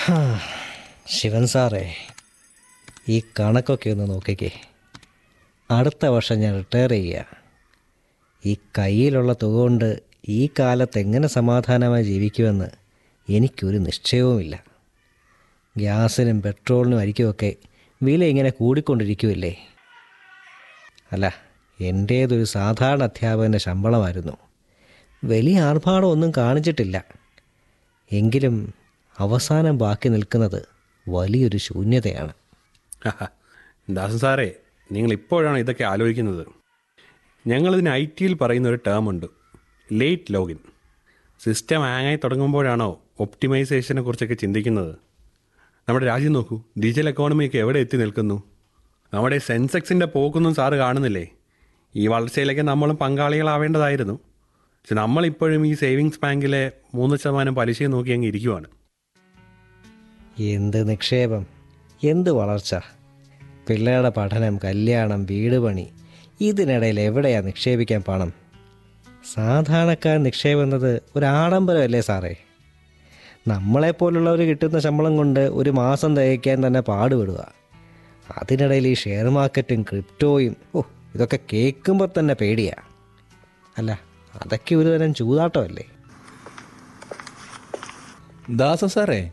ഹാ, ശിവൻ സാറേ ഈ കണക്കൊക്കെ ഒന്ന് നോക്കിക്കേ അടുത്ത വർഷം ഞാൻ റിട്ടയർ ചെയ്യുക ഈ കയ്യിലുള്ള തുക കൊണ്ട് ഈ കാലത്ത് എങ്ങനെ സമാധാനമായി ജീവിക്കുമെന്ന് എനിക്കൊരു നിശ്ചയവുമില്ല ഗ്യാസിനും പെട്രോളിനും അരിക്കുമൊക്കെ വില ഇങ്ങനെ കൂടിക്കൊണ്ടിരിക്കുമല്ലേ അല്ല എൻ്റേതൊരു സാധാരണ അധ്യാപകൻ്റെ ശമ്പളമായിരുന്നു വലിയ ആർഭാടമൊന്നും കാണിച്ചിട്ടില്ല എങ്കിലും അവസാനം ബാക്കി നിൽക്കുന്നത് വലിയൊരു ശൂന്യതയാണ് ദാസൻ സാറേ നിങ്ങൾ ഇപ്പോഴാണ് ഇതൊക്കെ ആലോചിക്കുന്നത് ഞങ്ങളിതിന് ഐ ടിയിൽ പറയുന്ന ഒരു ടേം ഉണ്ട് ലേറ്റ് ലോഗിൻ സിസ്റ്റം ഹാങ്ങായി തുടങ്ങുമ്പോഴാണോ ഒപ്റ്റിമൈസേഷനെ കുറിച്ചൊക്കെ ചിന്തിക്കുന്നത് നമ്മുടെ രാജ്യം നോക്കൂ ഡിജിറ്റൽ എക്കോണമിയൊക്കെ എവിടെ എത്തി നിൽക്കുന്നു നമ്മുടെ സെൻസെക്സിൻ്റെ പോക്കൊന്നും സാറ് കാണുന്നില്ലേ ഈ വളർച്ചയിലേക്ക് നമ്മളും പങ്കാളികളാവേണ്ടതായിരുന്നു പക്ഷെ നമ്മളിപ്പോഴും ഈ സേവിങ്സ് ബാങ്കിലെ മൂന്ന് ശതമാനം പലിശയും നോക്കി അങ്ങ് ഇരിക്കുവാണ് എന്ത് നിക്ഷേപം എന്ത് വളർച്ച പിള്ളേരുടെ പഠനം കല്യാണം വീട് പണി ഇതിനിടയിൽ എവിടെയാ നിക്ഷേപിക്കാൻ പണം സാധാരണക്കാർ നിക്ഷേപം എന്നത് ഒരു ആഡംബരമല്ലേ സാറേ നമ്മളെപ്പോലുള്ളവർ കിട്ടുന്ന ശമ്പളം കൊണ്ട് ഒരു മാസം തികയ്ക്കാൻ തന്നെ പാടുപെടുക അതിനിടയിൽ ഈ ഷെയർ മാർക്കറ്റും ക്രിപ്റ്റോയും ഓ ഇതൊക്കെ കേൾക്കുമ്പോൾ തന്നെ പേടിയാ അല്ല അതൊക്കെ ഒരു തരം ചൂതാട്ടമല്ലേ ദാസ സാറേ